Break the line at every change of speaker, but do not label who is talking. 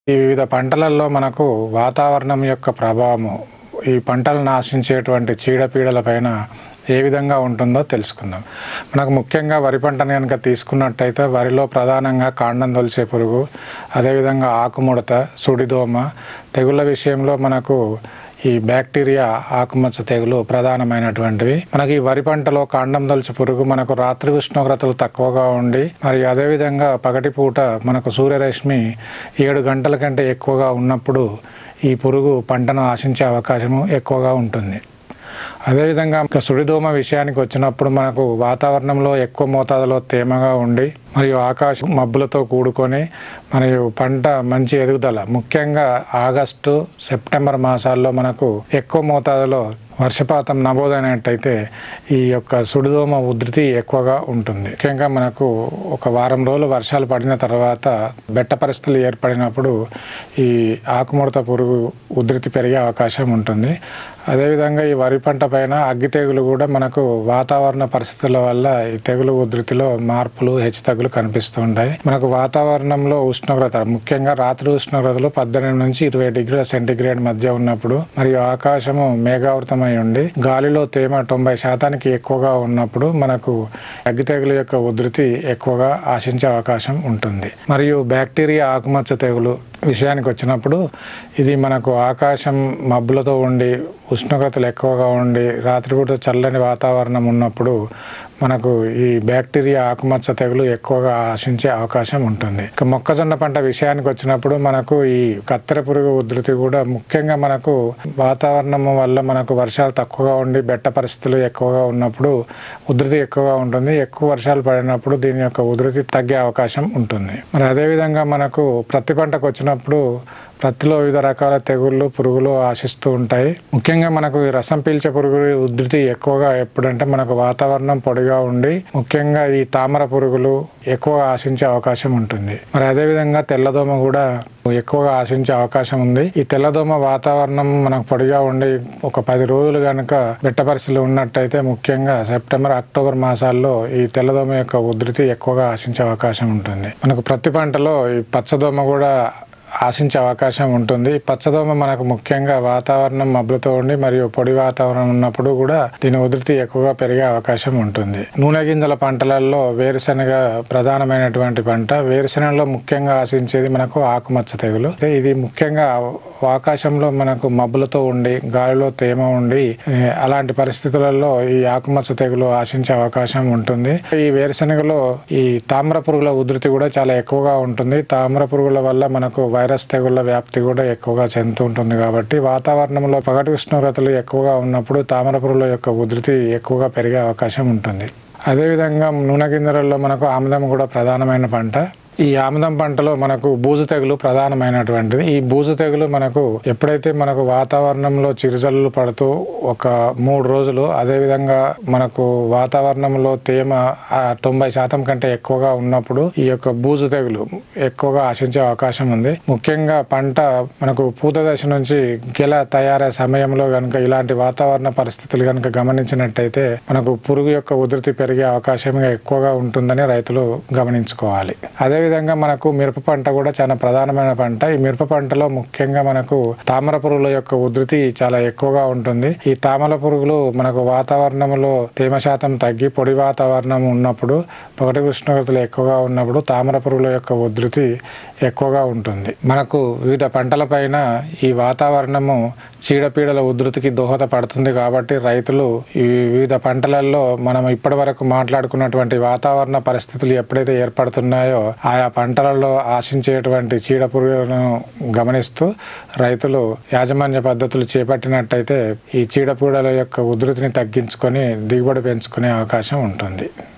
ఈ వివిధ పంటలలో మనకు వాతావరణం యొక్క ప్రభావము ఈ పంటలను ఆశించేటువంటి చీడపీడల పైన ఏ విధంగా ఉంటుందో తెలుసుకుందాం మనకు ముఖ్యంగా వరి పంటను కనుక తీసుకున్నట్టయితే వరిలో ప్రధానంగా కాండం తొలిచే పురుగు అదేవిధంగా ఆకుముడత సుడిదోమ తెగుళ్ళ విషయంలో మనకు ఈ బ్యాక్టీరియా ఆకుమచ్చ తెగులు ప్రధానమైనటువంటివి మనకి ఈ వరి పంటలో కాండం దొలిచి పురుగు మనకు రాత్రి ఉష్ణోగ్రతలు తక్కువగా ఉండి మరి అదేవిధంగా పగటిపూట మనకు సూర్యరశ్మి ఏడు గంటల కంటే ఎక్కువగా ఉన్నప్పుడు ఈ పురుగు పంటను ఆశించే అవకాశము ఎక్కువగా ఉంటుంది అదేవిధంగా ఇంకా సుడిదోమ విషయానికి వచ్చినప్పుడు మనకు వాతావరణంలో ఎక్కువ మోతాదులో తేమగా ఉండి మరియు ఆకాశం మబ్బులతో కూడుకొని మరియు పంట మంచి ఎదుగుదల ముఖ్యంగా ఆగస్టు సెప్టెంబర్ మాసాల్లో మనకు ఎక్కువ మోతాదులో వర్షపాతం నమోదైనట్టయితే ఈ యొక్క సుడిదోమ ఉధృతి ఎక్కువగా ఉంటుంది ముఖ్యంగా మనకు ఒక వారం రోజులు వర్షాలు పడిన తర్వాత బెట్ట పరిస్థితులు ఏర్పడినప్పుడు ఈ ఆకుముడత పురుగు ఉధృతి పెరిగే అవకాశం ఉంటుంది అదేవిధంగా ఈ వరి పంట పైన అగ్గి తెగులు కూడా మనకు వాతావరణ పరిస్థితుల వల్ల ఈ తెగులు ఉధృతిలో మార్పులు హెచ్చుతగ్గులు కనిపిస్తూ ఉంటాయి మనకు వాతావరణంలో ఉష్ణోగ్రత ముఖ్యంగా రాత్రి ఉష్ణోగ్రతలు పద్దెనిమిది నుంచి ఇరవై డిగ్రీల సెంటీగ్రేడ్ మధ్య ఉన్నప్పుడు మరియు ఆకాశము మేఘావృతమై ఉండి గాలిలో తేమ తొంభై శాతానికి ఎక్కువగా ఉన్నప్పుడు మనకు అగ్గి తెగులు యొక్క ఉధృతి ఎక్కువగా ఆశించే అవకాశం ఉంటుంది మరియు బ్యాక్టీరియా ఆకుమచ్చ తెగులు విషయానికి వచ్చినప్పుడు ఇది మనకు ఆకాశం మబ్బులతో ఉండి ఉష్ణోగ్రతలు ఎక్కువగా ఉండి రాత్రిపూట చల్లని వాతావరణం ఉన్నప్పుడు మనకు ఈ బ్యాక్టీరియా ఆకుమచ్చ తెగులు ఎక్కువగా ఆశించే అవకాశం ఉంటుంది ఇక మొక్కజొన్న పంట విషయానికి వచ్చినప్పుడు మనకు ఈ కత్తెర పురుగు ఉధృతి కూడా ముఖ్యంగా మనకు వాతావరణం వల్ల మనకు వర్షాలు తక్కువగా ఉండి బెట్ట పరిస్థితులు ఎక్కువగా ఉన్నప్పుడు ఉధృతి ఎక్కువగా ఉంటుంది ఎక్కువ వర్షాలు పడినప్పుడు దీని యొక్క ఉధృతి తగ్గే అవకాశం ఉంటుంది మరి అదేవిధంగా మనకు ప్రతి పంటకు వచ్చినప్పుడు ప్రత్తిలో వివిధ రకాల తెగుళ్ళు పురుగులు ఆశిస్తూ ఉంటాయి ముఖ్యంగా మనకు ఈ రసం పీల్చే పురుగు ఉధృతి ఎక్కువగా ఎప్పుడంటే మనకు వాతావరణం పొడిగా ఉండి ముఖ్యంగా ఈ తామర పురుగులు ఎక్కువగా ఆశించే అవకాశం ఉంటుంది మరి అదేవిధంగా తెల్లదోమ కూడా ఎక్కువగా ఆశించే అవకాశం ఉంది ఈ తెల్లదోమ వాతావరణం మనకు పొడిగా ఉండి ఒక పది రోజులు కనుక బెట్ట పరిస్థితులు ఉన్నట్టయితే ముఖ్యంగా సెప్టెంబర్ అక్టోబర్ మాసాల్లో ఈ తెల్లదోమ యొక్క ఉధృతి ఎక్కువగా ఆశించే అవకాశం ఉంటుంది మనకు ప్రతి పంటలో ఈ పచ్చదోమ కూడా ఆశించే అవకాశం ఉంటుంది ఈ పచ్చదోమ మనకు ముఖ్యంగా వాతావరణం మబ్బులతో ఉండి మరియు పొడి వాతావరణం ఉన్నప్పుడు కూడా దీని ఉధృతి ఎక్కువగా పెరిగే అవకాశం ఉంటుంది నూనె గింజల పంటలలో వేరుశనగ ప్రధానమైనటువంటి పంట వేరుశనగలో ముఖ్యంగా ఆశించేది మనకు ఆకుమచ్చ తెగులు అయితే ఇది ముఖ్యంగా ఆకాశంలో మనకు మబ్బులతో ఉండి గాలిలో తేమ ఉండి ఏ, అలాంటి పరిస్థితులలో ఈ ఆకుమచ్చ తెగులు ఆశించే అవకాశం ఉంటుంది ఈ వేరుశనగలో ఈ తామ్ర పురుగుల ఉధృతి కూడా చాలా ఎక్కువగా ఉంటుంది తామ్ర పురుగుల వల్ల మనకు వైరస్ తెగుళ్ళ వ్యాప్తి కూడా ఎక్కువగా చెందుతూ ఉంటుంది కాబట్టి వాతావరణంలో పగటి ఉష్ణోగ్రతలు ఎక్కువగా ఉన్నప్పుడు తామర పురుగుల యొక్క ఉధృతి ఎక్కువగా పెరిగే అవకాశం ఉంటుంది అదేవిధంగా నూనె గింజలలో మనకు ఆముదం కూడా ప్రధానమైన పంట ఈ ఆముదం పంటలో మనకు బూజు తెగులు ప్రధానమైనటువంటిది ఈ బూజు తెగులు మనకు ఎప్పుడైతే మనకు వాతావరణంలో చిరుజల్లు పడుతూ ఒక మూడు రోజులు అదేవిధంగా మనకు వాతావరణంలో తేమ ఆ తొంభై శాతం కంటే ఎక్కువగా ఉన్నప్పుడు ఈ యొక్క బూజు తెగులు ఎక్కువగా ఆశించే అవకాశం ఉంది ముఖ్యంగా పంట మనకు పూత దశ నుంచి గెల తయారయ్యే సమయంలో కనుక ఇలాంటి వాతావరణ పరిస్థితులు కనుక గమనించినట్టయితే మనకు పురుగు యొక్క ఉధృతి పెరిగే అవకాశం ఎక్కువగా ఉంటుందని రైతులు గమనించుకోవాలి అదేవిధంగా మనకు మిరప పంట కూడా చాలా ప్రధానమైన పంట ఈ మిరప పంటలో ముఖ్యంగా మనకు తామర పురుగుల యొక్క ఉధృతి చాలా ఎక్కువగా ఉంటుంది ఈ తామర పురుగులు మనకు వాతావరణంలో తేమ శాతం తగ్గి పొడి వాతావరణం ఉన్నప్పుడు పొగటి ఉష్ణోగ్రతలు ఎక్కువగా ఉన్నప్పుడు తామర పురుగుల యొక్క ఉధృతి ఎక్కువగా ఉంటుంది మనకు వివిధ పంటలపైన ఈ వాతావరణము చీడపీడల ఉధృతికి దోహదపడుతుంది కాబట్టి రైతులు ఈ వివిధ పంటలలో మనం ఇప్పటి వరకు మాట్లాడుకున్నటువంటి వాతావరణ పరిస్థితులు ఎప్పుడైతే ఏర్పడుతున్నాయో ఆయా పంటలలో ఆశించేటువంటి చీడ పురుగులను గమనిస్తూ రైతులు యాజమాన్య పద్ధతులు చేపట్టినట్టయితే ఈ చీడపీడల యొక్క ఉధృతిని తగ్గించుకొని దిగుబడి పెంచుకునే అవకాశం ఉంటుంది